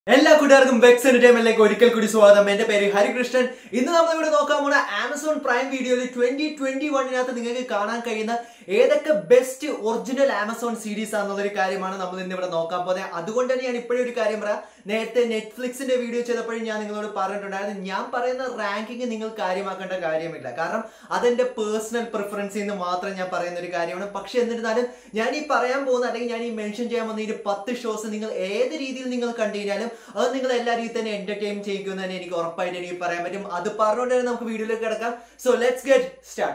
എല്ലാ കൂട്ടുകാർക്കും വെക്സ് എന്റർടൈൻമെന്റിലേക്ക് ഒരിക്കൽ കൂടി സ്വാഗതം എന്റെ പേര് ഹരികൃഷ്ണൻ ഇന്ന് നമ്മൾ ഇവിടെ നോക്കാൻ പോണ ആമസോൺ പ്രൈം വീഡിയോയിൽ ട്വന്റി ട്വന്റി വണ്ണിനകത്ത് നിങ്ങൾക്ക് കാണാൻ കഴിയുന്ന ഏതൊക്കെ ബെസ്റ്റ് ഒറിജിനൽ ആമസോൺ സീരീസ് ആണെന്നുള്ളൊരു കാര്യമാണ് നമ്മൾ ഇന്ന് ഇവിടെ നോക്കാൻ പോകുന്നത് അതുകൊണ്ട് തന്നെ ഞാൻ ഇപ്പോഴും ഒരു കാര്യം പറയാം നേരത്തെ നെറ്റ്ഫ്ലിക്സിന്റെ വീഡിയോ ചെയ്തപ്പോഴും ഞാൻ നിങ്ങളോട് പറഞ്ഞിട്ടുണ്ടായിരുന്നു ഞാൻ പറയുന്ന റാങ്കിങ് നിങ്ങൾ കാര്യമാക്കേണ്ട കാര്യമില്ല കാരണം അതെന്റെ പേഴ്സണൽ പ്രിഫറൻസിൽ നിന്ന് മാത്രം ഞാൻ പറയുന്ന ഒരു കാര്യമാണ് പക്ഷെ എന്നിരുന്നാലും ഞാൻ ഈ പറയാൻ പോകുന്ന അല്ലെങ്കിൽ ഞാൻ ഈ മെൻഷൻ ചെയ്യാൻ പോകുന്ന ഈ ഒരു പത്ത് ഷോസ് നിങ്ങൾ ഏത് രീതിയിൽ നിങ്ങൾ കണ്ടു കഴിഞ്ഞാലും അത് നിങ്ങൾ എല്ലാ രീതിയിൽ തന്നെ എന്റർടൈൻ ചെയ്യിക്കുമെന്ന് തന്നെ എനിക്ക് ഉറപ്പായിട്ട് എനിക്ക് പറയാൻ പറ്റും അത് പറഞ്ഞുകൊണ്ട് തന്നെ നമുക്ക് വീഡിയോയിലേക്ക് കിടക്കാം so let's get start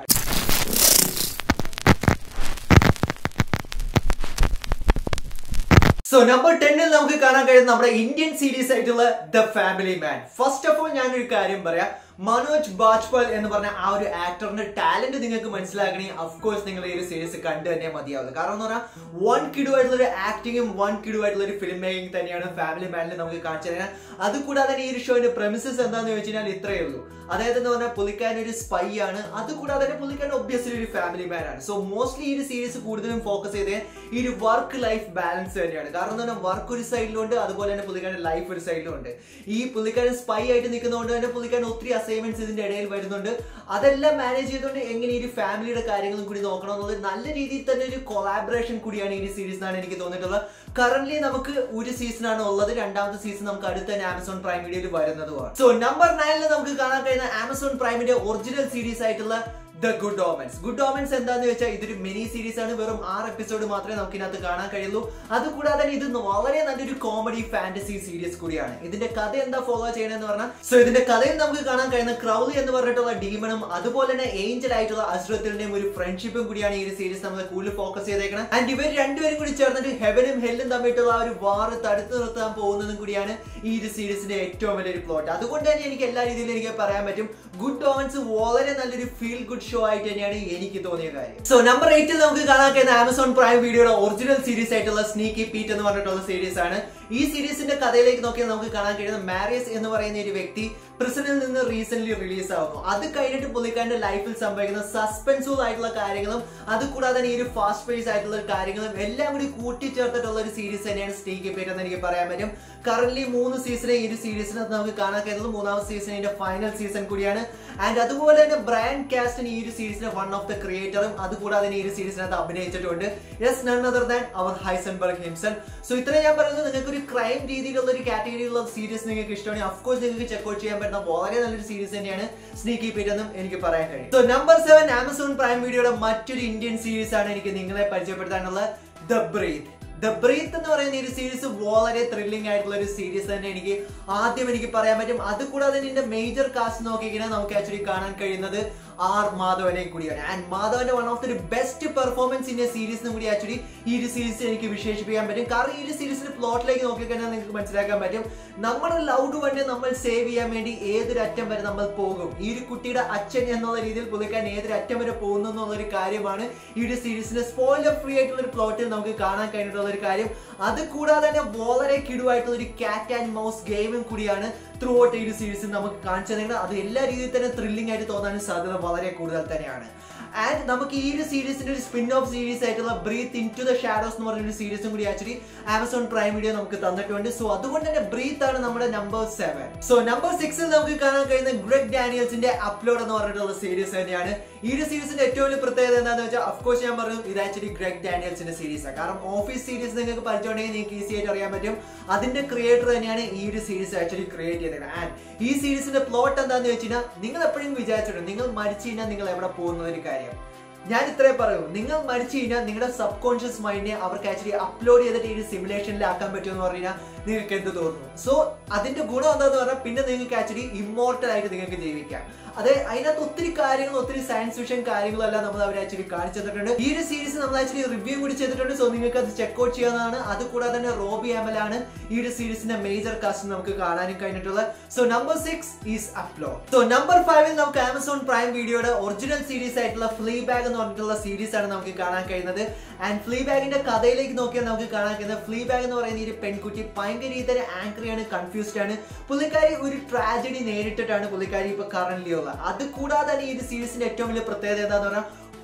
so number ടെന്നിൽ നമുക്ക് കാണാൻ കഴിയുന്ന നമ്മുടെ ഇന്ത്യൻ സീരീസ് ആയിട്ടുള്ള the family man first of all ഞാനൊരു കാര്യം പറയാം മനോജ് ബാജ്പാൽ എന്ന് പറഞ്ഞ ആ ഒരു ആക്ടറിന്റെ ടാലന്റ് നിങ്ങൾക്ക് മനസ്സിലാക്കണേ അഫ്കോഴ്സ് നിങ്ങൾ ഈ ഒരു സീരീസ് കണ്ടു തന്നെ മതിയാവുന്നത് കാരണം എന്ന് പറഞ്ഞാൽ വൺ കിഡു ആയിട്ടുള്ള ഒരു ആക്ടിങ്ങും വൺ കിഡു ആയിട്ടുള്ള ഒരു ഫിലിം മേക്കിംഗ് തന്നെയാണ് ഫാമിലി മാനിൽ നമുക്ക് കാണിച്ചു തരാൻ അതുകൂടാതെ തന്നെ ഈ ഒരു ഷോയുടെ പ്രമിസസ് എന്താണെന്ന് ചോദിച്ചു കഴിഞ്ഞാൽ ഇത്രയേ ഉള്ളൂ അതായത് എന്ന് പറഞ്ഞാൽ പുള്ളിക്കാരൻ ഒരു സ്പൈ ആണ് അതുകൂടാതെ തന്നെ പുള്ളിക്കാരൻ ഒബ്വിയസ്ലി ഒരു ഫാമിലി മാൻ ആണ് സോ മോസ്റ്റ്ലി ഈ ഒരു സീരീസ് കൂടുതലും ഫോക്കസ് ചെയ്തത് ഈ ഒരു വർക്ക് ലൈഫ് ബാലൻസ് തന്നെയാണ് കാരണം എന്ന് പറഞ്ഞാൽ വർക്ക് ഒരു സൈഡിലുണ്ട് അതുപോലെ തന്നെ പുള്ളിക്കാരൻ ലൈഫ് ഒരു സൈഡിലുണ്ട് ഈ പുള്ളിക്കാരൻ സ്പൈ ആയിട്ട് നിൽക്കുന്നതുകൊണ്ട് തന്നെ പുള്ളിക്കാരൻ ഒത്തിരി അസൈൻമെന്റ്സ് ഇതിന്റെ ഇടയിൽ വരുന്നുണ്ട് അതെല്ലാം മാനേജ് ചെയ്തുകൊണ്ട് എങ്ങനെ ഈ ഒരു ഫാമിലിയുടെ കാര്യങ്ങളും കൂടി നോക്കണം എന്നുള്ളത് നല്ല രീതിയിൽ തന്നെ ഒരു കൊളാബറേഷൻ കൂടിയാണ് ഈ ഒരു സീരീസ് എന്നാണ് എനിക്ക് തോന്നിയിട്ടുള്ളത് കറന്റ് നമുക്ക് ഒരു സീസൺ ആണ് ഉള്ളത് രണ്ടാമത്തെ സീസൺ നമുക്ക് അടുത്ത തന്നെ ആമസോൺ പ്രൈം വീഡിയോയിൽ വരുന്നതുമാണ് സോ നമ്പർ നയനിൽ നമുക്ക് കാണാൻ കഴിയുന്ന ആമസോൺ പ്രൈമിന്റെ ഒറിജിനൽ സീരീസ് ആയിട്ടുള്ള the Good Omens Good Omens എന്താന്ന് വെച്ചാൽ ഇതൊരു മിനി സീരീസ് ആണ് വെറും ആറ് എപ്പിസോഡ് മാത്രമേ നമുക്ക് ഇതിനകത്ത് കാണാൻ കഴിയുള്ളൂ അതുകൂടാതെ തന്നെ ഇത് വളരെ നല്ലൊരു കോമഡി ഫാന്റസി സീരീസ് കൂടിയാണ് ഇതിന്റെ കഥ എന്താ ഫോളോ ചെയ്യണമെന്ന് പറഞ്ഞാൽ സോ ഇതിന്റെ കഥയിൽ നമുക്ക് കാണാൻ കഴിയുന്ന ക്രൗലി എന്ന് പറഞ്ഞിട്ടുള്ള ഡീമണും അതുപോലെ തന്നെ ഏഞ്ചൽ ആയിട്ടുള്ള അസ്രത്തിന്റെയും ഒരു ഫ്രണ്ട്ഷിപ്പും കൂടിയാണ് ഈ ഒരു സീരീസ് നമ്മൾ കൂടുതൽ ഫോക്കസ് ചെയ്തേക്കണം ആൻഡ് ഇവർ രണ്ടുപേരും കൂടി ചേർന്നിട്ട് ഹെവനും ഹെല്ലും തമ്മിട്ടുള്ള ആ ഒരു വാറ് തടുത്തു നിർത്താൻ പോകുന്നതും കൂടിയാണ് ഈ ഒരു സീരീസിന്റെ ഏറ്റവും വലിയൊരു പ്ലോട്ട് അതുകൊണ്ട് തന്നെ എനിക്ക് എല്ലാ രീതിയിലും എനിക്ക് പറയാൻ പറ്റും ഗുഡ് ഓമൻസ് വളരെ നല്ലൊരു ഫീൽ ഗുഡ് ഷോ ആയിട്ട് തന്നെയാണ് എനിക്ക് തോന്നിയ കാര്യം സോ നമ്പർ എയ്റ്റിൽ നമുക്ക് കാണാൻ കഴിയുന്ന ആമസോൺ പ്രൈം വീഡിയോയുടെ ഒറിജിനൽ സീരീസ് ആയിട്ടുള്ള സ്നീക്കി പീറ്റ് എന്ന് പറഞ്ഞിട്ടുള്ള സീരീസ് ആണ് ഈ സീരീസിന്റെ കഥയിലേക്ക് നോക്കിയാൽ നമുക്ക് കാണാൻ കഴിയുന്ന മാരിയസ് എന്ന് പറയുന്ന ഒരു വ്യക്തി പ്രിസണിൽ നിന്ന് റീസെന്റ് റിലീസ് ആവുന്നു അത് കഴിഞ്ഞിട്ട് പുള്ളിക്കാരന്റെ ലൈഫിൽ സംഭവിക്കുന്ന സസ്പെൻസീവ് ആയിട്ടുള്ള കാര്യങ്ങളും അത് കൂടാതെ തന്നെ ഈ ഒരു ഫാസ്റ്റ് പേസ് ആയിട്ടുള്ള കാര്യങ്ങളും എല്ലാം കൂടി കൂട്ടിച്ചേർത്തിട്ടുള്ള ഒരു സീരീസ് തന്നെയാണ് സ്നീക്കി പീറ്റ് എന്ന് എനിക്ക് പറയാൻ പറ്റും കറന്റ് മൂന്ന് സീസണെ ഈ ഒരു സീരീസിനകത്ത് നമുക്ക് കാണാൻ കഴിയുന്നത് മൂന്നാമത്തെ സീസണിന്റെ ഫൈനൽ സീസൺ കൂടിയാണ് ആൻഡ് അതുപോലെ തന്നെ ബ്രാൻഡ് കാസ്റ്റിന് ഈ ഒരു സീരീസിന്റെ വൺ ഓഫ് ദ ക്രിയേറ്ററും അതുകൂടാതെ തന്നെ ഈ ഒരു സീരീസിനകത്ത് അഭിനയിച്ചിട്ടുണ്ട് yes none other than our Heisenberg himself so ഇത്രയും ഞാൻ പറയുന്നത് നിങ്ങൾക്ക് ഒരു ക്രൈം രീതിയിലുള്ള ഒരു കാറ്റഗറിയിലുള്ള സീരീസ് നിങ്ങൾക്ക് ഇഷ്ടമാണെങ്കിൽ അഫ്കോഴ്സ് നിങ്ങൾക്ക് ചെക്കൗട്ട് ചെയ്യാൻ പറ്റുന്ന വളരെ നല്ലൊരു സീരീസ് തന്നെയാണ് സ്നീക്കി പീറ്റ് എന്നും എനിക്ക് പറയാൻ കഴിയും so number seven Amazon Prime വീഡിയോയുടെ മറ്റൊരു ഇന്ത്യൻ സീരീസ് ആണ് എനിക്ക് നിങ്ങളെ പരിചയപ്പെടുത്താനുള്ള ദ ബ്രീത്ത് ദ ബ്രീത്ത് എന്ന് പറയുന്ന ഒരു സീരീസ് വളരെ ത്രില്ലിംഗ് ആയിട്ടുള്ള ഒരു സീരീസ് തന്നെ എനിക്ക് ആദ്യം എനിക്ക് പറയാൻ പറ്റും അതുകൂടാതെ ഇതിന്റെ മേജർ കാസ്റ്റ് നോക്കിക്കഴിഞ്ഞാൽ നമുക്ക് ആക്ച്വലി കാണാൻ കഴിയുന്നത് ആർ മാധവനെ കൂടിയാണ് ആൻഡ് മാധവന്റെ one of the best performance in a സീരീസിനും കൂടി ആക്ച്വലി ഈ ഒരു സീരീസ് എനിക്ക് വിശേഷിപ്പിക്കാൻ പറ്റും കാരണം ഈ ഒരു സീരീസിന്റെ പ്ലോട്ടിലേക്ക് നോക്കിക്കഴിഞ്ഞാൽ നിങ്ങൾക്ക് മനസ്സിലാക്കാൻ പറ്റും നമ്മുടെ ലൗഡ് വണ്ണെ നമ്മൾ സേവ് ചെയ്യാൻ വേണ്ടി ഏതൊരു അറ്റം വരെ നമ്മൾ പോകും ഈ ഒരു കുട്ടിയുടെ അച്ഛൻ എന്നുള്ള രീതിയിൽ പുള്ളിക്കാൻ ഏതൊരു അറ്റം വരെ പോകുന്നു എന്നുള്ള ഒരു കാര്യമാണ് ഈ ഒരു സീരീസിന്റെ സ്പോയിലർ ഫ്രീ ആയിട്ടുള്ള ഒരു പ്ലോട്ടിൽ നമുക്ക് കാണാൻ കഴിഞ്ഞിട്ടുള്ള ഒരു കാര്യം അത് കൂടാതെ തന്നെ വളരെ കിടുവായിട്ടുള്ള ഒരു കാറ്റ് ആൻഡ് മൗസ് ഗെയിമും കൂടിയാണ് ത്രൂ ഔട്ട് ഈ ഒരു സീരീസിൽ നമുക്ക് കാണിച്ചു തന്നെയാണ് അത് എല്ലാ രീതിയിൽ തന്നെ ത്രില്ലിംഗ് ആയിട്ട് തോന്നാനും സാധ്യത വളരെ കൂടുതൽ തന്നെയാണ് ആൻഡ് നമുക്ക് ഈ ഒരു സീരീസിന്റെ ഒരു സ്പിൻ ഓഫ് സീരീസ് ആയിട്ടുള്ള Breathe Into the Shadows എന്ന് പറഞ്ഞ ഒരു സീരീസും കൂടി ആക്ച്വലി ആമസോൺ പ്രൈം വീഡിയോ നമുക്ക് തന്നിട്ടുണ്ട് സോ അതുകൊണ്ട് തന്നെ ബ്രീത്ത് ആണ് നമ്മുടെ നമ്പർ സെവൻ സോ നമ്പർ സിക്സിൽ നമുക്ക് കാണാൻ കഴിയുന്ന ഗ്രഗ് ഡാനിയൽസിന്റെ അപ്ലോഡ് എന്ന് പറഞ്ഞിട്ടുള്ള സീരീസ് തന്നെയാണ് ഈ ഒരു സീരീസിന്റെ ഏറ്റവും വലിയ പ്രത്യേകത എന്താണെന്ന് വെച്ചാൽ അഫ്കോഴ്സ് ഞാൻ പറഞ്ഞു ഇത് ആക്ച്വലി ഗ്രഗ് ഡാനിയൽസിന്റെ സീരീസാണ് കാരണം ഓഫീസ് സീരീസ് നിങ്ങൾക്ക് പരിചയമുണ്ടെങ്കിൽ നിങ്ങൾക്ക് ഈസി ആയിട്ട് അറിയാൻ പറ്റും അതിന്റെ ക്രിയേറ്റർ തന്നെയാണ് ഈ ഒരു സീരീസ് ആക്ച്വലി ക്രിയേറ്റ് ചെയ്തത് ആൻഡ് ഈ സീരീസിന്റെ പ്ലോട്ട് എന്താണെന്ന് വെച്ച് കഴിഞ്ഞാൽ നിങ്ങൾ എപ്പോഴും വിചാരിച്ചിട്ടുണ്ട് നിങ്ങൾ മരിച്ചു കഴിഞ്ഞാൽ നിങ്ങൾ എവിടെ പോകുന്ന ഒരു കാര്യം ഞാൻ ഇത്രേ പറയൂ നിങ്ങൾ മരിച്ചു കഴിഞ്ഞാൽ നിങ്ങളുടെ സബ് കോൺഷ്യസ് മൈൻഡിനെ അവർക്ക് ആക്ച്വലി അപ്ലോഡ് ചെയ്തിട്ട് ഈ സിമുലേഷനിൽ ആക്കാൻ പറ്റുമെന്ന് പറഞ്ഞു കഴിഞ്ഞാൽ നിങ്ങൾക്ക് എന്ത് തോന്നുന്നു സോ അതിന്റെ ഗുണം എന്താന്ന് പറഞ്ഞാൽ പിന്നെ നിങ്ങൾക്ക് ആക്ച്വലി ഇമ്മോർട്ടൽ ആയിട്ട് നിങ്ങൾക്ക് ജീവിക്കാം അതെ അതിനകത്ത് ഒത്തിരി കാര്യങ്ങൾ ഒത്തിരി സയൻസ് ഫിക്ഷൻ കാര്യങ്ങളെല്ലാം നമ്മൾ അവർ ആക്ച്വലി കാണിച്ചു തന്നിട്ടുണ്ട് ഈ ഒരു സീരീസ് നമ്മൾ ആക്ച്വലി റിവ്യൂ കൂടി ചെയ്തിട്ടുണ്ട് സോ നിങ്ങൾക്ക് അത് ചെക്ക്ഔട്ട് ചെയ്യാവുന്നതാണ് അത് കൂടാതെ തന്നെ റോബി ആണ് ഈ ഒരു സീരീസിന്റെ മേജർ കാസ്റ്റ് നമുക്ക് കാണാനും കഴിഞ്ഞിട്ടുള്ളത് so number six is Upload so number ഫൈവിൽ നമുക്ക് ആമസോൺ പ്രൈം വീഡിയോയുടെ ഒറിജിനൽ സീരീസ് ആയിട്ടുള്ള ഫ്ലീ ബാഗ് എന്ന് പറഞ്ഞിട്ടുള്ള സീരീസ് ആണ് നമുക്ക് കാണാൻ കഴിയുന്നത് ആൻഡ് ഫ്ലീ ബാഗിന്റെ കഥയിലേക്ക് നോക്കിയാൽ നമുക്ക് കാണാൻ കഴിയുന്നത് ഫ്ലീ ബാഗ് എന്ന് പറയുന്ന ഈ ഒരു പെൺകുട്ടി ഭയങ്കര രീതിയിൽ ആങ്കറി ആണ് കൺഫ്യൂസ്ഡ് ആണ് പുള്ളിക്കാരി ഒരു ട്രാജഡി നേരിട്ടിട്ടാണ് പുള്ളിക്കാരി ഇപ്പൊ കറന്റ് ഉള്ളത് അത് കൂടാതെ തന്നെ ഈ ഒരു സീരീസിന്റെ ഏറ്റവും വലിയ പ്രത്യേകത എന്താന്ന് പറഞ്ഞാൽ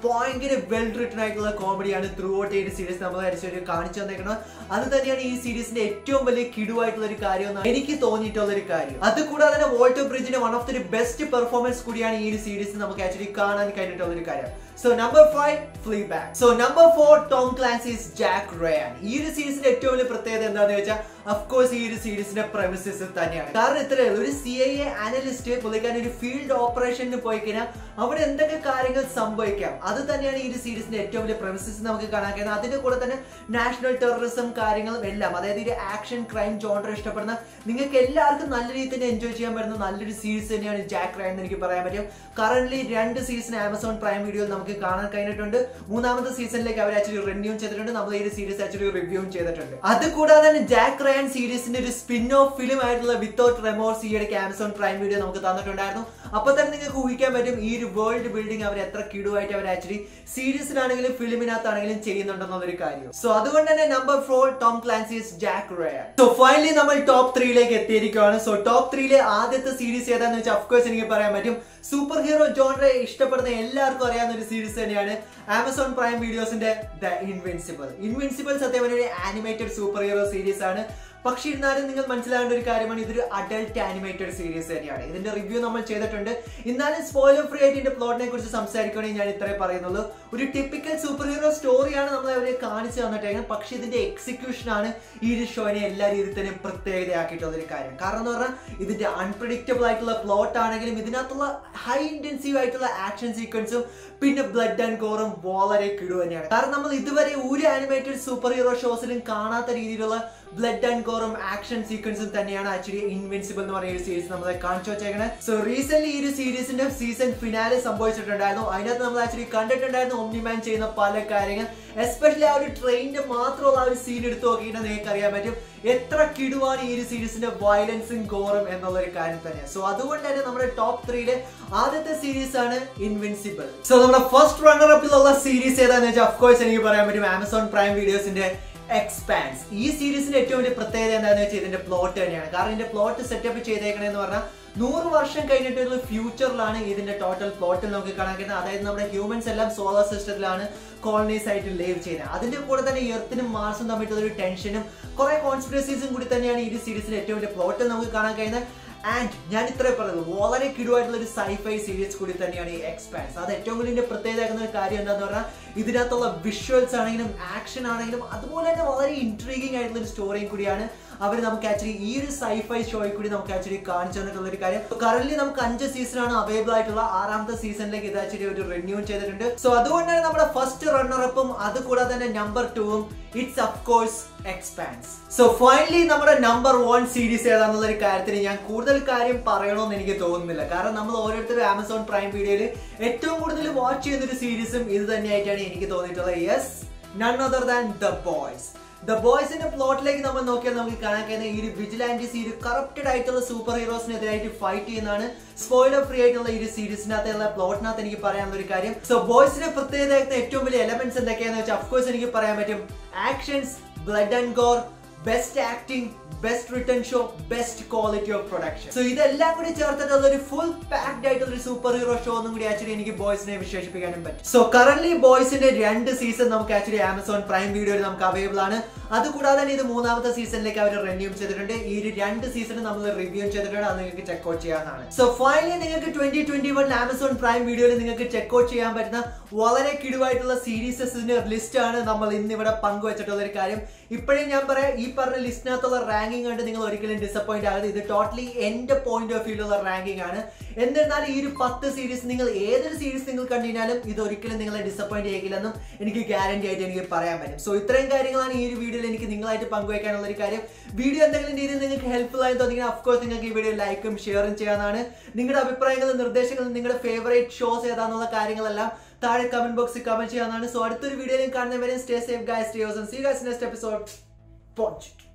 ഭയങ്കര വെൽ റിട്ടൺ ആയിട്ടുള്ള കോമഡിയാണ് ത്രൂ ഔട്ട് ഈ സീരീസ് നമ്മൾ ഒരു കാണിച്ചു തന്നേക്കണം അത് തന്നെയാണ് ഈ സീരീസിന്റെ ഏറ്റവും വലിയ കിടുവായിട്ടുള്ള ഒരു കാര്യം എന്നാണ് എനിക്ക് തോന്നിയിട്ടുള്ള ഒരു കാര്യം അത് കൂടാതെ തന്നെ വോൾട്ടർ ബ്രിഡ്ജിന്റെ one of the best performance കൂടിയാണ് ഈ ഒരു സീരീസ് നമുക്ക് ആക്ച്വലി കാണാൻ കഴിഞ്ഞിട്ടുള്ള ഒരു കാര്യം so number five Fleabag so number four Tom Clancy's Jack Ryan ഈ ഒരു സീരീസിന്റെ ഏറ്റവും വലിയ പ്രത്യേകത എന്താണെന്ന് വെച്ചാൽ അഫ്കോഴ്സ് ഈ ഒരു സീരീസിന്റെ പ്രമിസസ് തന്നെയാണ് കാരണം ഇത്രയേ ഉള്ളൂ ഒരു സി ഐ എ അനലിസ്റ്റ് പുള്ളിക്കാരൻ ഒരു ഫീൽഡ് ഓപ്പറേഷന് പോയി കഴിഞ്ഞാൽ അവിടെ എന്തൊക്കെ കാര്യങ്ങൾ സംഭവിക്കാം അത് തന്നെയാണ് ഈ ഒരു സീരീസിന്റെ ഏറ്റവും വലിയ പ്രമിസസ് നമുക്ക് കാണാൻ കഴിയുന്നത് അതിന്റെ കൂടെ തന്നെ നാഷണൽ ടെററിസം കാര്യങ്ങളും എല്ലാം അതായത് ഒരു ആക്ഷൻ ക്രൈം ജോണ്ടർ ഇഷ്ടപ്പെടുന്ന നിങ്ങൾക്ക് എല്ലാവർക്കും നല്ല രീതിയിൽ തന്നെ എൻജോയ് ചെയ്യാൻ പറ്റുന്ന നല്ലൊരു സീരീസ് തന്നെയാണ് ജാക്ക് റയൻ എന്ന് എനിക്ക് പറയാൻ പറ്റും കറന്റ് രണ്ട് സീസൺ ആമസോൺ പ്രൈം വീഡിയോയിൽ നമുക്ക് കാണാൻ കഴിഞ്ഞിട്ടുണ്ട് മൂന്നാമത്തെ സീസണിലേക്ക് അവർ ആക്ച്വലി റിന്യൂ ചെയ്തിട്ടുണ്ട് നമ്മൾ ഈ ഒരു സീരീസ് ആക്ച്വലി റിവ്യൂ ചെയ്തിട്ടുണ്ട് അത് കൂടാതെ തന്നെ ജാക്ക് റയൻ സീരീസിന്റെ ഒരു സ്പിൻ ഓഫ് ഫിലിം ആയിട്ടുള്ള വിത്തൗട്ട് റെമോർസ് ഈ ഇടയ്ക്ക് ആമസോൺ പ്രൈം വീഡിയോ നമുക്ക് തന്നിട്ടുണ്ടായിരുന്നു അപ്പൊ തന്നെ നിങ്ങൾക്ക് ഊഹിക്കാൻ പറ്റും ഈ ഒരു വേൾഡ് ബിൽഡിംഗ് അവർ എത്ര കിടുവായിട്ട് അവർ ആക്ച്വലി സീരീസിലാണെങ്കിലും ഫിലിമിനകത്താണെങ്കിലും ചെയ്യുന്നുണ്ടെന്നൊരു കാര്യം സോ അതുകൊണ്ട് തന്നെ number four Tom Clancy's Jack Ryan so finally നമ്മൾ ടോപ്പ് ത്രീയിലേക്ക് എത്തിയിരിക്കുകയാണ് സോ ടോപ്പ് ത്രീയിലെ ആദ്യത്തെ സീരീസ് ഏതാന്ന് വെച്ചാൽ അഫ്കോഴ്സ് എനിക്ക് പറയാൻ പറ്റും സൂപ്പർ ഹീറോ ജോൺറെ ഇഷ്ടപ്പെടുന്ന എല്ലാവർക്കും അറിയാവുന്ന ഒരു സീരീസ് തന്നെയാണ് ആമസോൺ പ്രൈം വീഡിയോസിന്റെ ദ ഇൻവിൻസിബിൾ ഇൻവിൻസിബിൾ സത്യം പറഞ്ഞ ഒരു ആനിമേറ്റഡ് സൂപ്പർ ഹീറോ സീരീസ് ആണ് പക്ഷെ ഇരുന്നാലും നിങ്ങൾ മനസ്സിലാകേണ്ട ഒരു കാര്യമാണ് ഇതൊരു അഡൽട്ട് ആനിമേറ്റഡ് സീരീസ് തന്നെയാണ് ഇതിന്റെ റിവ്യൂ നമ്മൾ ചെയ്തിട്ടുണ്ട് എന്നാലും സ്പോയിലർ ഫ്രീ ആയിട്ട് ഇതിന്റെ പ്ലോട്ടിനെ കുറിച്ച് സംസാരിക്കുകയാണെങ്കിൽ ഞാൻ ഇത്രേ പറയുന്നുള്ളൂ ഒരു ടിപ്പിക്കൽ സൂപ്പർ ഹീറോ സ്റ്റോറിയാണ് നമ്മൾ അവരെ കാണിച്ചു തന്നിട്ടേക്കുന്നത് പക്ഷെ ഇതിന്റെ എക്സിക്യൂഷൻ ആണ് ഈ ഒരു ഷോനെ എല്ലാ രീതിയിൽ തന്നെ പ്രത്യേകതയാക്കിയിട്ടുള്ള ഒരു കാര്യം കാരണം എന്ന് പറഞ്ഞാൽ ഇതിന്റെ അൺപ്രഡിക്റ്റബിൾ ആയിട്ടുള്ള പ്ലോട്ട് ആണെങ്കിലും ഇതിനകത്തുള്ള ഹൈ ഇന്റൻസീവ് ആയിട്ടുള്ള ആക്ഷൻ സീക്വൻസും പിന്നെ ബ്ലഡ് ആൻഡ് കോറും വളരെ കിടു തന്നെയാണ് കാരണം നമ്മൾ ഇതുവരെ ഒരു ആനിമേറ്റഡ് സൂപ്പർ ഹീറോ ഷോസിലും കാണാത്ത രീതിയിലുള്ള ബ്ലഡ് ആൻഡ് കോറും ആക്ഷൻ സീക്വൻസും തന്നെയാണ് ആക്ച്വലി ഇൻവിൻസിബിൾ എന്ന് പറയുന്ന ഒരു സീരീസ് നമ്മളെ കാണിച്ചു വെച്ചേക്കണത് സോ റീസെന്റ് ഈ ഒരു സീരീസിന്റെ സീസൺ ഫിനാലെ സംഭവിച്ചിട്ടുണ്ടായിരുന്നു അതിനകത്ത് നമ്മൾ ആക്ച്വലി കണ്ടിട്ടുണ്ടായിരുന്നു ഒമ്നിമാൻ ചെയ്യുന്ന പല കാര്യങ്ങൾ എസ്പെഷ്യലി ആ ഒരു ട്രെയിനിന്റെ മാത്രമുള്ള ആ ഒരു സീൻ എടുത്ത് നോക്കിയിട്ട് നിങ്ങൾക്ക് അറിയാൻ പറ്റും എത്ര കിടുവാണ് ഈ ഒരു സീരീസിന്റെ വയലൻസും ഗോറും എന്നുള്ള ഒരു കാര്യം തന്നെ സോ അതുകൊണ്ട് തന്നെ നമ്മുടെ ടോപ്പ് ത്രീയിലെ ആദ്യത്തെ സീരീസ് ആണ് ഇൻവിൻസിബിൾ സോ നമ്മുടെ ഫസ്റ്റ് റണ്ണർ അപ്പിലുള്ള സീരീസ് ഏതാന്ന് വെച്ചാൽ അഫ്കോഴ്സ് എനിക്ക് പറയാൻ പറ്റും ആമസോൺ പ്രൈം വീഡിയോസിന്റെ എക്സ്പാൻസ് ഈ സീരീസിന്റെ ഏറ്റവും വലിയ പ്രത്യേകത എന്താണെന്ന് വെച്ചാൽ ഇതിന്റെ പ്ലോട്ട് തന്നെയാണ് കാരണം ഇതിന്റെ പ്ലോട്ട് സെറ്റപ്പ് ചെയ്തേക്കണെന്ന് പറഞ്ഞാൽ നൂറ് വർഷം കഴിഞ്ഞിട്ടുള്ള ഫ്യൂച്ചറിലാണ് ഇതിന്റെ ടോട്ടൽ പ്ലോട്ടിൽ നമുക്ക് കാണാൻ കഴിയുന്നത് അതായത് നമ്മുടെ ഹ്യൂമൻസ് എല്ലാം സോളാർ സിസ്റ്റത്തിലാണ് കോളനൈസ് ആയിട്ട് ലീവ് ചെയ്യുന്നത് അതിന്റെ കൂടെ തന്നെ എർത്തിനും മാർസും തമ്മിലുള്ള ഒരു ടെൻഷനും കുറെ കോൺസ്പിറസീസും കൂടി തന്നെയാണ് ഈ സീരീസിന്റെ ഏറ്റവും വലിയ പ്ലോട്ടിൽ നമുക്ക് കാണാൻ കഴിയുന്നത് ആൻഡ് ഞാൻ ഇത്രേ പറയുന്നത് വളരെ കിടുവായിട്ടുള്ള ഒരു സൈഫൈ സീരീസ് കൂടി തന്നെയാണ് ഈ എക്സ്പാൻസ് അത് ഏറ്റവും വലിയ പ്രത്യേകത ഒരു കാര്യം എന്താന്ന് പറഞ്ഞാൽ ഇതിനകത്തുള്ള വിഷ്വൽസ് ആണെങ്കിലും ആക്ഷൻ ആണെങ്കിലും അതുപോലെ തന്നെ വളരെ ഇൻട്രീഗിങ് ആയിട്ടുള്ള ഒരു സ്റ്റോറിയും കൂടിയാണ് അവർ നമുക്ക് ആക്ച്വലി ഈ ഒരു സൈഫൈ ഷോയിൽ കൂടി നമുക്ക് ആക്ച്വലി കാണിച്ചു തന്നിട്ടുള്ള ഒരു കാര്യം കറന്റ് നമുക്ക് അഞ്ച് സീസൺ ആണ് അവൈലബിൾ ആയിട്ടുള്ള ആറാമത്തെ സീസണിലേക്ക് ഇത് ആക്ച്വലി ഒരു റിന്യൂ ചെയ്തിട്ടുണ്ട് സോ അതുകൊണ്ട് തന്നെ നമ്മുടെ ഫസ്റ്റ് റണ്ണർ അപ്പും അത് കൂടാതെ തന്നെ നമ്പർ ടൂവും it's of course Expanse so finally നമ്മുടെ നമ്പർ വൺ സീരീസ് ഏതാണെന്നുള്ള ഒരു കാര്യത്തിന് ഞാൻ കൂടുതൽ കാര്യം പറയണമെന്ന് എനിക്ക് തോന്നുന്നില്ല കാരണം നമ്മൾ ഓരോരുത്തരും ആമസോൺ പ്രൈം വീഡിയോയിൽ ഏറ്റവും കൂടുതൽ വാച്ച് ചെയ്യുന്ന ഒരു സീരീസും ഇത് തന്നെയായിട്ടാണ് എനിക്ക് തോന്നിയിട്ടുള്ളത് yes none other than the Boys the ബോയ്സിന്റെ പ്ലോട്ടിലേക്ക് നമ്മൾ നോക്കിയാൽ നമുക്ക് കാണാൻ കഴിയുന്ന ഈ ഒരു വിജിലാൻറ്റീസ് ഈ ഒരു കറപ്റ്റഡ് ആയിട്ടുള്ള സൂപ്പർ ഹീറോസിനെതിരായിട്ട് ഫൈറ്റ് ചെയ്യുന്നതാണ് സ്പോയിലർ ഫ്രീ ആയിട്ടുള്ള ഈ ഒരു സീരീസിനകത്തുള്ള പ്ലോട്ടിനകത്ത് എനിക്ക് പറയാനുള്ള ഒരു കാര്യം സോ ബോയ്സിന്റെ പ്രത്യേകത ഏറ്റവും വലിയ എലമെന്റ്സ് എന്തൊക്കെയാണെന്ന് വെച്ചാൽ അഫ്കോഴ്സ് എനിക്ക് പറയാൻ പറ്റും actions blood and gore best acting best return show best quality of production so ഇതെല്ലാം കൂടി ചേർത്തിട്ടുള്ള ഒരു ഫുൾ പാക്ഡ് ആയിട്ടുള്ള ഒരു സൂപ്പർ ഹീറോ ഷോ ഒന്നും കൂടി ആക്ച്വലി എനിക്ക് ബോയ്സിനെ വിശേഷിപ്പിക്കാനും പറ്റും സോ കറന്റ് ബോയ്സിന്റെ രണ്ട് സീസൺ നമുക്ക് ആക്ച്വലി ആമസോൺ പ്രൈം വീഡിയോയിൽ നമുക്ക് അവൈലബിൾ ആണ് അതുകൂടാതെ തന്നെ ഇത് മൂന്നാമത്തെ സീസണിലേക്ക് അവർ റിന്യൂ ചെയ്തിട്ടുണ്ട് ഈ ഒരു രണ്ട് സീസൺ നമ്മൾ റിവ്യൂ ചെയ്തിട്ടുണ്ട് അത് നിങ്ങൾക്ക് ചെക്ക് ഔട്ട് ചെയ്യാവുന്നതാണ് സോ ഫൈനലി നിങ്ങൾക്ക് twenty twenty one Amazon Prime വീഡിയോയിൽ നിങ്ങൾക്ക് ചെക്ക് ഔട്ട് ചെയ്യാൻ പറ്റുന്ന വളരെ കിടുവായിട്ടുള്ള സീരീസസിന്റെ ലിസ്റ്റ് ആണ് നമ്മൾ ഇന്ന് ഇവിടെ പങ്കുവച്ചിട്ടുള്ള ഒരു കാര്യം ഇപ്പോഴേ ഞാൻ പറയാം ഈ പറഞ്ഞ ലിസ്റ്റിനകത്തുള്ള റാങ്കിങ് കണ്ട് നിങ്ങൾ ഒരിക്കലും ഡിസപ്പോയിന്റ് ആകരുത് ഇത് ടോട്ടലി എന്റെ പോയിന്റ് ഓഫ് വ്യൂലുള്ള റാങ്കിങ് ആണ് എന്നിരുന്നാലും ഈ ഒരു പത്ത് സീരീസ് നിങ്ങൾ ഏതൊരു സീരീസ് നിങ്ങൾ കണ്ടു കഴിഞ്ഞാലും ഇത് ഒരിക്കലും നിങ്ങളെ ഡിസപ്പോയിന്റ് ചെയ്യില്ലെന്നും എനിക്ക് ഗ്യാരണ്ടി ആയിട്ട് എനിക്ക് പറയാൻ പറ്റും സോ ഇത്രയും കാര്യങ്ങളാണ് ഈ ഒരു വീഡിയോയിൽ എനിക്ക് നിങ്ങളായിട്ട് പങ്കുവയ്ക്കാനുള്ള ഒരു കാര്യം വീഡിയോ എന്തെങ്കിലും രീതിയിൽ നിങ്ങൾക്ക് ഹെൽപ്ഫുൾ ആയി തോന്നിയെങ്കിൽ അഫ്കോഴ്സ് നിങ്ങൾക്ക് ഈ വീഡിയോ ലൈക്കും ഷെയറും ചെയ്യാവുന്നതാണ് നിങ്ങളുടെ അഭിപ്രായങ്ങളും നിർദ്ദേശങ്ങളും നിങ്ങളുടെ ഫേവറേറ്റ് ഷോസ് ഏതാണെന്നുള്ള കാര്യങ്ങളെല്ലാം താഴെ കമന്റ് ബോക്സിൽ കമന്റ് ചെയ്യാവുന്നതാണ് സോ അടുത്തൊരു വീഡിയോയിൽ കാണുന്നവരെ stay safe guys stay see guys next episode പോഞ്ച്